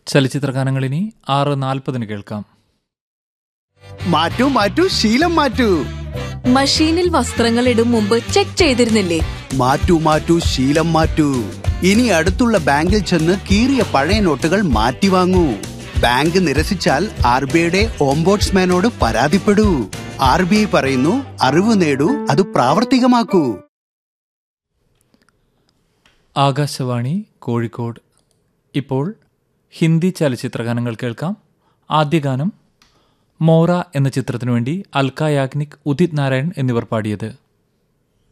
ചലച്ചിത്ര ഗാനങ്ങളിനി ആറ് നാൽപ്പതിന് കേൾക്കാം മാറ്റൂ മാറ്റൂ ശീലം മാറ്റൂ മഷീനിൽ വസ്ത്രങ്ങൾ ഇടും മുമ്പ് ചെക്ക് ചെയ്തിരുന്നില്ലേ മാറ്റൂ മാറ്റൂ ശീലം മാറ്റൂ ഇനി അടുത്തുള്ള ബാങ്കിൽ ചെന്ന് കീറിയ പഴയ നോട്ടുകൾ മാറ്റി വാങ്ങൂ ബാങ്ക് നിരസിച്ചാൽ ആർ ബി ഐയുടെ ഓംബോട്സ്മാനോട് പരാതിപ്പെടൂ ആർ ബി ഐ പറയുന്നു അറിവ് നേടൂ അത് പ്രാവർത്തികമാക്കൂ ആകാശവാണി കോഴിക്കോട് ഇപ്പോൾ ഹിന്ദി ചലച്ചിത്ര ഗാനങ്ങൾ കേൾക്കാം ആദ്യ ഗാനം മോറ എന്ന ചിത്രത്തിനു വേണ്ടി അൽക്ക യാഗ്നിക് ഉദിത് നാരായൺ എന്നിവർ പാടിയത്